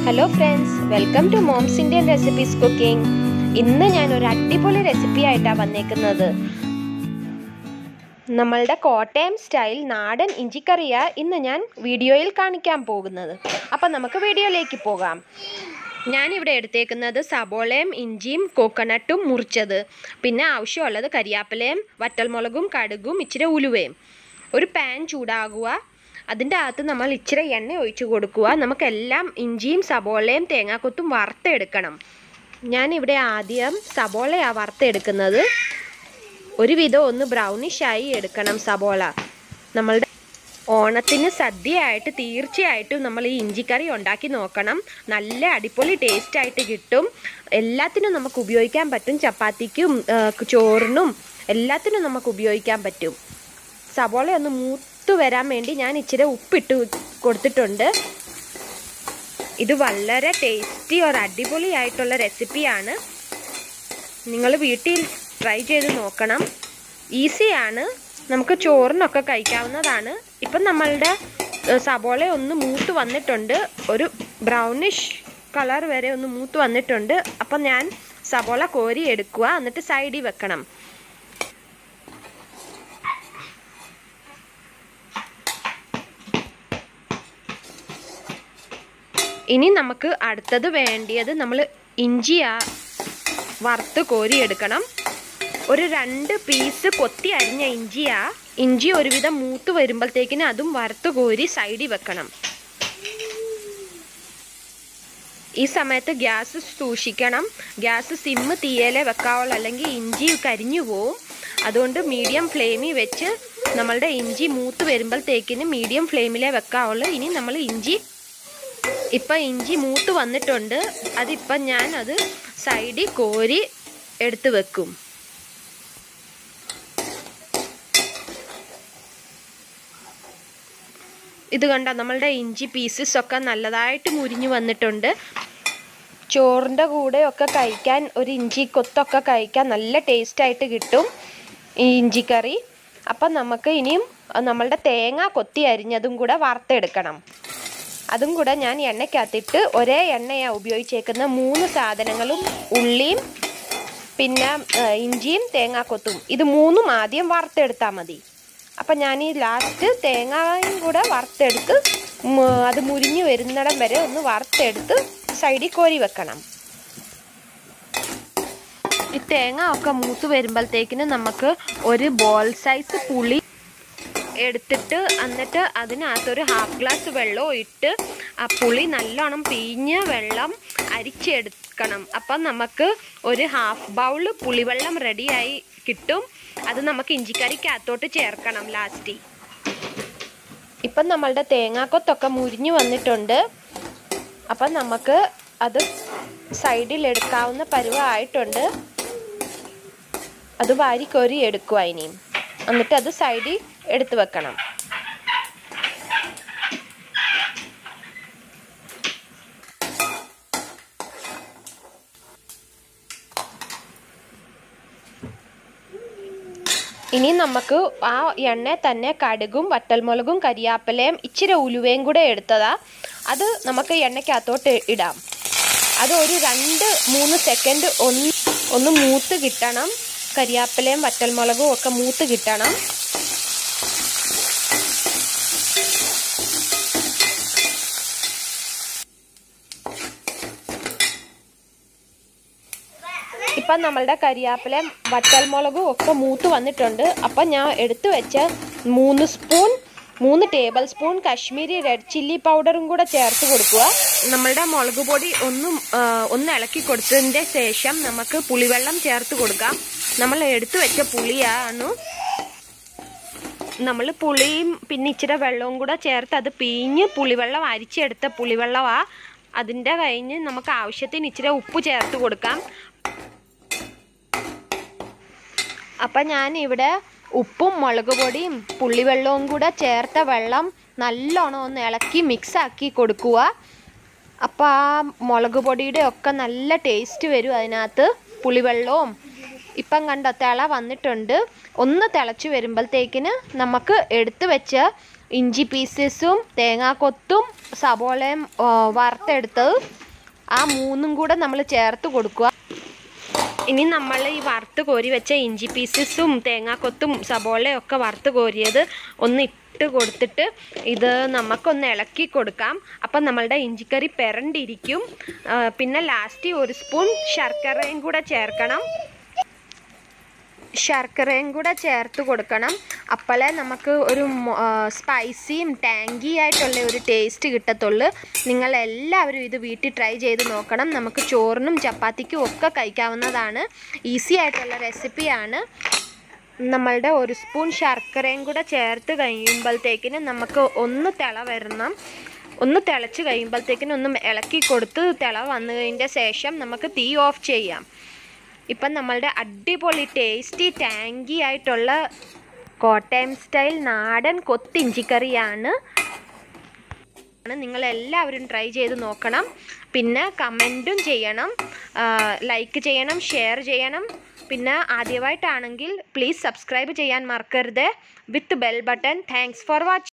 hello friends welcome to mom's Indian recipes cooking ഇന്ന് ഞാൻ ഒരു അടിപൊളി റെസിപ്പി ആയിട്ടാണ് വന്നേക്കുന്നത് നമ്മളുടെ കോട്ടയം സ്റ്റൈൽ നാടൻ ഇഞ്ചിക്കറിയാ ഇന്ന് ഞാൻ വീഡിയോയിൽ കാണിക്കാൻ പോകുന്നത് അപ്പം നമുക്ക് വീഡിയോയിലേക്ക് പോകാം ഞാനിവിടെ എടുത്തേക്കുന്നത് സബോളയും ഇഞ്ചിയും കോക്കനട്ടും മുറിച്ചത് പിന്നെ ആവശ്യമുള്ളത് കരിയാപ്പിലയും വറ്റൽമുളകും കടുകും ഇച്ചിരി ഉലുവയും ഒരു പാൻ ചൂടാകുക അതിൻ്റെ അകത്ത് നമ്മൾ ഇച്ചിരി എണ്ണ ഒഴിച്ചു കൊടുക്കുക നമുക്കെല്ലാം ഇഞ്ചിയും സബോളയും തേങ്ങാക്കൊത്തും വറുത്തെടുക്കണം ഞാനിവിടെ ആദ്യം സബോളയാണ് വറുത്തെടുക്കുന്നത് ഒരുവിധം ഒന്ന് ബ്രൗണിഷായി എടുക്കണം സബോള നമ്മളുടെ ഓണത്തിന് സദ്യയായിട്ട് തീർച്ചയായിട്ടും നമ്മൾ ഈ ഇഞ്ചിക്കറി ഉണ്ടാക്കി നോക്കണം നല്ല അടിപൊളി ടേസ്റ്റ് ആയിട്ട് കിട്ടും എല്ലാത്തിനും നമുക്ക് ഉപയോഗിക്കാൻ പറ്റും ചപ്പാത്തിക്കും ചോറിനും എല്ലാത്തിനും നമുക്ക് ഉപയോഗിക്കാൻ പറ്റും സബോള ഒന്ന് മൂത്ത് വരാൻ വേണ്ടി ഞാൻ ഇച്ചിരി ഉപ്പിട്ട് കൊടുത്തിട്ടുണ്ട് ഇത് വളരെ ടേസ്റ്റി ഒരു അടിപൊളി ആയിട്ടുള്ള റെസിപ്പിയാണ് നിങ്ങൾ വീട്ടിൽ ട്രൈ ചെയ്ത് നോക്കണം ഈസിയാണ് നമുക്ക് ചോറിനൊക്കെ കഴിക്കാവുന്നതാണ് ഇപ്പം നമ്മളുടെ സബോള ഒന്ന് മൂത്ത് വന്നിട്ടുണ്ട് ഒരു ബ്രൗണിഷ് കളർ വരെ ഒന്ന് മൂത്ത് വന്നിട്ടുണ്ട് അപ്പം ഞാൻ സബോള കോരി എടുക്കുക എന്നിട്ട് സൈഡിൽ വെക്കണം ഇനി നമുക്ക് അടുത്തത് വേണ്ടിയത് നമ്മൾ ഇഞ്ചിയാ വറുത്ത് കോരി എടുക്കണം ഒരു രണ്ട് പീസ് കൊത്തി അരിഞ്ഞ ഇഞ്ചിയാ ഇഞ്ചി ഒരുവിധം മൂത്ത് വരുമ്പോഴത്തേക്കിന് അതും വറുത്ത് കോരി സൈഡിൽ വെക്കണം ഈ സമയത്ത് ഗ്യാസ് സൂക്ഷിക്കണം ഗ്യാസ് സിമ്മ് തീയലെ വെക്കാവുള്ളൂ അല്ലെങ്കിൽ ഇഞ്ചി കരിഞ്ഞു പോവും അതുകൊണ്ട് മീഡിയം ഫ്ലെയിമിൽ വെച്ച് നമ്മളുടെ ഇഞ്ചി മൂത്ത് വരുമ്പോഴത്തേക്കിന് മീഡിയം ഫ്ലെയിമിലേ വെക്കാവുള്ളൂ ഇനി നമ്മൾ ഇഞ്ചി ഇപ്പം ഇഞ്ചി മൂത്ത് വന്നിട്ടുണ്ട് അതിപ്പം ഞാൻ അത് സൈഡിൽ കോരി എടുത്ത് വെക്കും ഇത് കണ്ട നമ്മളുടെ ഇഞ്ചി പീസസ് ഒക്കെ നല്ലതായിട്ട് മുരിഞ്ഞു വന്നിട്ടുണ്ട് ചോറിൻ്റെ കൂടെ ഒക്കെ കഴിക്കാൻ ഒരു ഇഞ്ചി കൊത്തൊക്കെ കഴിക്കാൻ നല്ല ടേസ്റ്റായിട്ട് കിട്ടും ഈ ഇഞ്ചിക്കറി അപ്പം നമുക്ക് ഇനിയും നമ്മളുടെ തേങ്ങ കൊത്തി അരിഞ്ഞതും കൂടെ വറുത്തെടുക്കണം അതും കൂടെ ഞാൻ എണ്ണയ്ക്കകത്തിട്ട് ഒരേ എണ്ണയാണ് ഉപയോഗിച്ചേക്കുന്ന മൂന്ന് സാധനങ്ങളും ഉള്ളിയും പിന്നെ ഇഞ്ചിയും തേങ്ങാക്കൊത്തും ഇത് മൂന്നും ആദ്യം വറുത്തെടുത്താൽ മതി അപ്പം ഞാൻ ഈ ലാസ്റ്റ് തേങ്ങയും കൂടെ വറുത്തെടുത്ത് അത് മുരിഞ്ഞ് വരുന്നിടം വരെ ഒന്ന് വറുത്തെടുത്ത് സൈഡിൽ കോരി വെക്കണം ഈ തേങ്ങ ഒക്കെ മൂത്ത് വരുമ്പോഴത്തേക്കിന് നമുക്ക് ഒരു ബോൾ സൈസ് പുളി എടുത്തിട്ട് എന്നിട്ട് അതിനകത്തൊരു ഹാഫ് ഗ്ലാസ് വെള്ളം ഇട്ട് ആ പുളി നല്ലോണം പിഴിഞ്ഞ വെള്ളം അരിച്ചെടുക്കണം അപ്പം നമുക്ക് ഒരു ഹാഫ് ബൗൾ പുളിവെള്ളം റെഡിയായി കിട്ടും അത് നമുക്ക് ഇഞ്ചിക്കറിക്കകത്തോട്ട് ചേർക്കണം ലാസ്റ്റ് ഇപ്പം നമ്മളുടെ തേങ്ങാക്കൊത്തൊക്കെ മുരിഞ്ഞു വന്നിട്ടുണ്ട് അപ്പം നമുക്ക് അത് സൈഡിൽ എടുക്കാവുന്ന പരുവമായിട്ടുണ്ട് അത് വാരിക്കോരി എടുക്കുക ഇനിയും എന്നിട്ട് അത് സൈഡിൽ എടുത്തു വെക്കണം ഇനി നമുക്ക് ആ എണ്ണ തന്നെ കടുകും വറ്റൽമുളകും കരിയാപ്പിലയും ഇച്ചിരി ഉലുവയും കൂടെ എടുത്തതാ അത് നമുക്ക് എണ്ണയ്ക്കകത്തോട്ട് ഇടാം അത് ഒരു രണ്ട് മൂന്ന് സെക്കൻഡ് ഒന്ന് ഒന്ന് മൂത്ത് കിട്ടണം കരിയാപ്പിലയും വറ്റൽമുളകും ഒക്കെ മൂത്ത് കിട്ടണം ഇപ്പം നമ്മളുടെ കരിയാപ്പിലയും വറ്റൽമുളകും ഒക്കെ മൂത്ത് വന്നിട്ടുണ്ട് അപ്പം ഞാൻ എടുത്തു വെച്ച മൂന്ന് സ്പൂൺ മൂന്ന് tablespoon Kashmiri red chilli പൗഡറും കൂടെ ചേർത്ത് കൊടുക്കുക നമ്മളുടെ മുളക് പൊടി ഒന്നും ഒന്ന് ഇളക്കി കൊടുത്തതിൻ്റെ ശേഷം നമുക്ക് പുളിവെള്ളം ചേർത്ത് കൊടുക്കാം നമ്മൾ എടുത്തു വെച്ച പുളിയാണ് നമ്മൾ പുളിയും പിന്നെ ഇച്ചിരി വെള്ളവും കൂടെ ചേർത്ത് അത് പിഴിഞ്ഞ് പുളിവെള്ളം അരിച്ചെടുത്ത പുളിവെള്ളമാണ് അതിൻ്റെ കഴിഞ്ഞ് നമുക്ക് ആവശ്യത്തിന് ഇച്ചിരി ഉപ്പ് ചേർത്ത് കൊടുക്കാം അപ്പം ഞാൻ ഇവിടെ ഉപ്പും മുളക് പൊടിയും പുള്ളിവെള്ളവും കൂടെ ചേർത്ത വെള്ളം നല്ലോണം ഒന്ന് ഇളക്കി മിക്സാക്കി കൊടുക്കുക അപ്പോൾ ആ മുളക് പൊടിയുടെ ഒക്കെ നല്ല ടേസ്റ്റ് വരും അതിനകത്ത് പുളിവെള്ളവും ഇപ്പം കണ്ടോ തിള വന്നിട്ടുണ്ട് ഒന്ന് തിളച്ച് വരുമ്പോഴത്തേക്കിന് നമുക്ക് എടുത്തു വെച്ച ഇഞ്ചി പീസസും തേങ്ങാക്കൊത്തും സബോളയും ആ, വറുത്തെടുത്തത് ആ മൂന്നും കൂടെ നമ്മൾ ചേർത്ത് കൊടുക്കുക ഇനി നമ്മൾ ഈ വറുത്ത് കോരി വെച്ച ഇഞ്ചി പീസസും തേങ്ങാക്കൊത്തും സബോളയും ഒക്കെ വറുത്ത് കോരിയത് ഒന്ന് ഇട്ട് കൊടുത്തിട്ട് ഇത് നമുക്കൊന്ന് ഇളക്കി കൊടുക്കാം അപ്പം നമ്മളുടെ ഇഞ്ചിക്കറി പെരണ്ടിരിക്കും ആ, പിന്നെ ലാസ്റ്റ് ഒരു സ്പൂൺ ശർക്കരയും കൂടെ ചേർക്കണം ശർക്കരയും കൂടെ ചേർത്ത് കൊടുക്കണം അപ്പോഴേ നമുക്ക് ഒരു മൊ- ആ, സ്പൈസിയും ടാങ്കി ആയിട്ടുള്ള ഒരു ടേസ്റ്റ് കിട്ടത്തുള്ളൂ നിങ്ങൾ എല്ലാവരും ഇത് വീട്ടിൽ ട്രൈ ചെയ്ത് നോക്കണം നമുക്ക് ചോറിനും ചപ്പാത്തിക്കും ഒക്കെ കഴിക്കാവുന്നതാണ് ഈസി ആയിട്ടുള്ള റെസിപ്പിയാണ് നമ്മളുടെ ഒരു സ്പൂൺ ശർക്കരയും കൂടെ ചേർത്ത് കഴിയുമ്പോഴത്തേക്കിന് നമുക്ക് ഒന്ന് തിള വരണം ഒന്ന് തിളച്ച് കഴിയുമ്പോഴത്തേക്കിന് ഒന്ന് ഇളക്കി കൊടുത്ത് തിള വന്നതിൻ്റെ ശേഷം നമുക്ക് തീ ഓഫ് ചെയ്യാം ഇപ്പം നമ്മളുടെ അടിപൊളി ടേസ്റ്റി ടാങ്കി ആയിട്ടുള്ള കോട്ടയം സ്റ്റൈൽ നാടൻ കൊത്തിഞ്ചിക്കറിയാണ് നിങ്ങൾ എല്ലാവരും ട്രൈ ചെയ്ത് നോക്കണം പിന്നെ കമൻറ്റും ചെയ്യണം ലൈക്ക് ചെയ്യണം ഷെയർ ചെയ്യണം പിന്നെ ആദ്യമായിട്ടാണെങ്കിൽ പ്ലീസ് സബ്സ്ക്രൈബ് ചെയ്യാൻ മറക്കരുത് with bell button thanks for watching